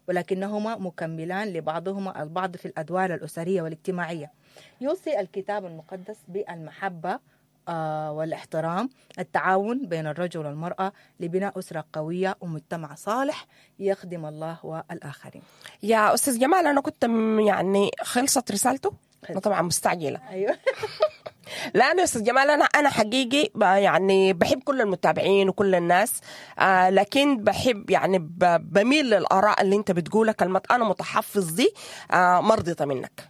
ولكنهما مكملان لبعضهما البعض في الأدوار الأسرية والاجتماعية يوصي الكتاب المقدس بالمحبة آه، والاحترام التعاون بين الرجل والمرأة لبناء أسرة قوية ومجتمع صالح يخدم الله والآخرين يا استاذ جمال انا كنت م- يعني خلصت رسالته انا طبعا مستعجله أيوه لانه يا استاذ جمال انا انا حقيقي ب- يعني بحب كل المتابعين وكل الناس آه لكن بحب يعني ب- بميل للاراء اللي انت بتقولها كلمه انا متحفظ دي آه مرضيه منك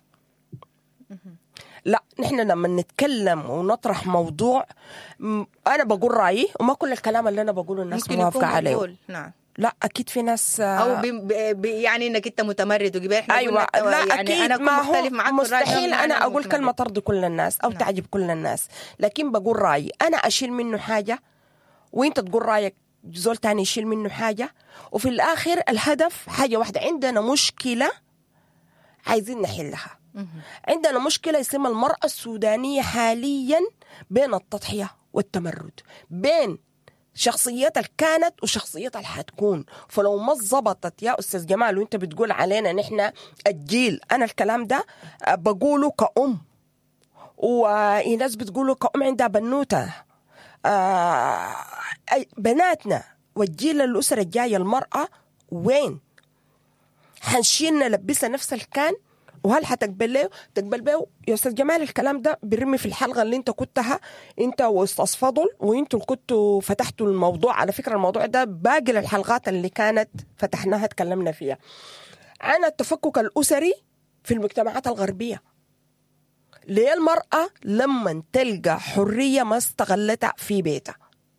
لا نحن لما نتكلم ونطرح موضوع م- انا بقول رايي وما كل الكلام اللي انا بقوله الناس ممكن موافقه يكون عليه مقبول نعم لا اكيد في ناس آه او ب... ب... ب... يعني انك انت متمرد وقبل احنا ايوه قلنا لا يعني اكيد انا اكون ما مختلف هو معك في الرأي ده مستحيل بمعنى انا اقول متمرد. كلمه ترضي كل الناس او نعم. تعجب كل الناس لكن بقول رايي انا اشيل منه حاجه وانت تقول رايك زول تاني يشيل منه حاجه وفي الاخر الهدف حاجه واحده عندنا مشكله عايزين نحلها مهم. عندنا مشكله اسمها المراه السودانيه حاليا بين التضحيه والتمرد بين شخصيتها اللي كانت وشخصيتها اللي حتكون فلو ما ظبطت يا استاذ جمال وانت بتقول علينا نحن الجيل انا الكلام ده آه، بقوله كأم وناس بتقولوا كأم عندها بنوتة آه، أي- بناتنا والجيل الأسرة الجاية المرأة وين حنشيل نلبسها نفس الكان وهل حتقبل له تقبل به يا استاذ جمال الكلام ده برمي في الحلقه اللي انت كنتها انت واستاذ فضل وانتوا اللي كنتوا فتحتوا الموضوع على فكره الموضوع ده باقي الحلقات اللي كانت فتحناها تكلمنا فيها عن التفكك الاسري في المجتمعات الغربيه ليه المرأة لما تلقى حرية ما استغلتها في بيتها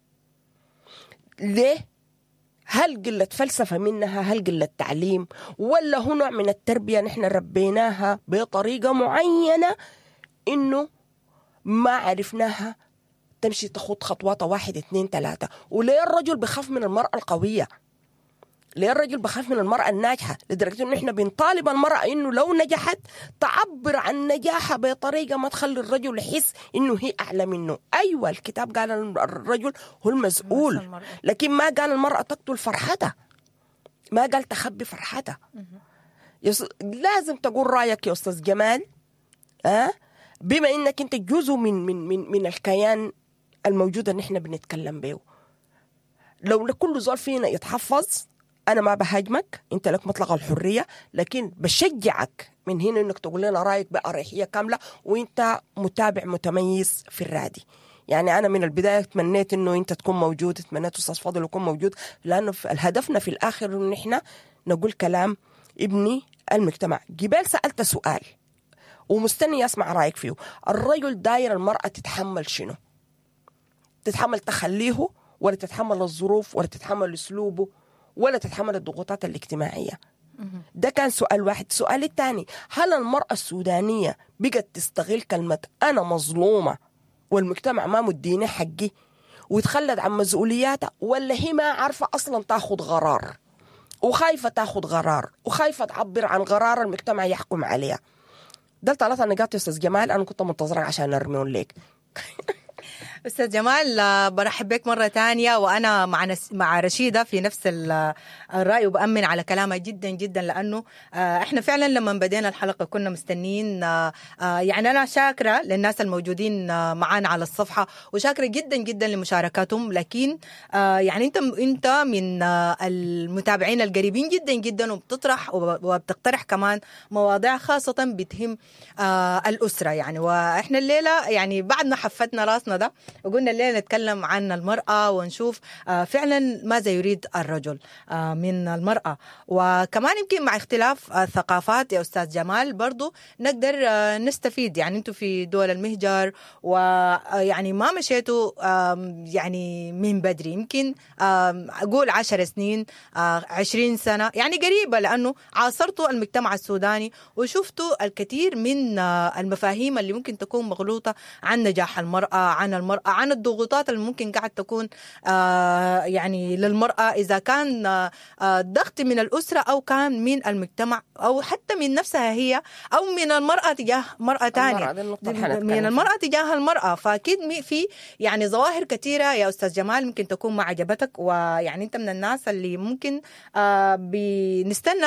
ليه هل قلة فلسفة منها هل قلة تعليم ولا هو نوع من التربية نحن ربيناها بطريقة معينة إنه ما عرفناها تمشي تخط خطوات واحد اتنين تلاتة وليه الرجل بخاف من المرأة القوية ليه الرجل بخاف من المرأة الناجحة لدرجة إنه إحنا بنطالب المرأة إنه لو نجحت تعبر عن نجاحها بطريقة ما تخلي الرجل يحس إنه هي أعلى منه أيوة الكتاب قال الرجل هو المسؤول المرأة. لكن ما قال المرأة تقتل فرحتها ما قال تخبي فرحتها يس... لازم تقول رايك يا استاذ جمال أه؟ بما انك انت جزء من من من من الكيان الموجود اللي احنا بنتكلم به لو كل زول فينا يتحفظ انا ما بهاجمك انت لك مطلق الحريه لكن بشجعك من هنا انك تقول لنا رايك باريحيه كامله وانت متابع متميز في الرادي يعني انا من البدايه تمنيت انه انت تكون موجود تمنيت استاذ فاضل يكون موجود لانه في هدفنا في الاخر انه احنا نقول كلام ابني المجتمع جبال سالت سؤال ومستني اسمع رايك فيه الرجل داير المراه تتحمل شنو تتحمل تخليه ولا تتحمل الظروف ولا تتحمل اسلوبه ولا تتحمل الضغوطات الاجتماعيه ده كان سؤال واحد السؤال الثاني هل المرأة السودانية بقت تستغل كلمة أنا مظلومة والمجتمع ما مديني حقي وتخلت عن مسؤولياتها ولا هي ما عارفة أصلا تاخد قرار وخايفة تاخد قرار وخايفة تعبر عن قرار المجتمع يحكم عليها ده الثلاثة نقاط يا أستاذ جمال أنا كنت منتظرك عشان أرميهم ليك استاذ جمال آه، برحب بك مره تانية وانا مع نس... مع رشيده في نفس ال- الراي وبامن على كلامها جدا جدا لانه آه، احنا فعلا لما بدينا الحلقه كنا مستنيين آه، آه، يعني انا شاكره للناس الموجودين آه، معانا على الصفحه وشاكره جدا جدا لمشاركاتهم لكن آه، يعني انت انت من آه، المتابعين القريبين جدا جدا وبتطرح وب- وبتقترح كمان مواضيع خاصه بتهم آه، الاسره يعني واحنا الليله يعني بعد ما حفتنا راسنا ده وقلنا الليله نتكلم عن المراه ونشوف آه، فعلا ماذا يريد الرجل آه، من المراه وكمان يمكن مع اختلاف الثقافات يا استاذ جمال برضو نقدر آه، نستفيد يعني انتم في دول المهجر ويعني ما مشيتوا آم، يعني من بدري يمكن آم، اقول عشر سنين آه، عشرين سنه يعني قريبه لانه عاصرتوا المجتمع السوداني وشفتوا الكثير من آه، المفاهيم اللي ممكن تكون مغلوطه عن نجاح المراه عن المراه عن الضغوطات اللي ممكن قاعد تكون آه، يعني للمراه اذا كان آه، آه، ضغط من الاسره او كان من المجتمع او حتى من نفسها هي او من المراه تجاه مراه ثانيه المرأة دي النقطة اللي حنتكلم من فيها. المرأة تجاه المرأة فأكيد مي- في يعني ظواهر كثيرة يا أستاذ جمال ممكن تكون ما عجبتك ويعني أنت من الناس اللي ممكن آه بنستنى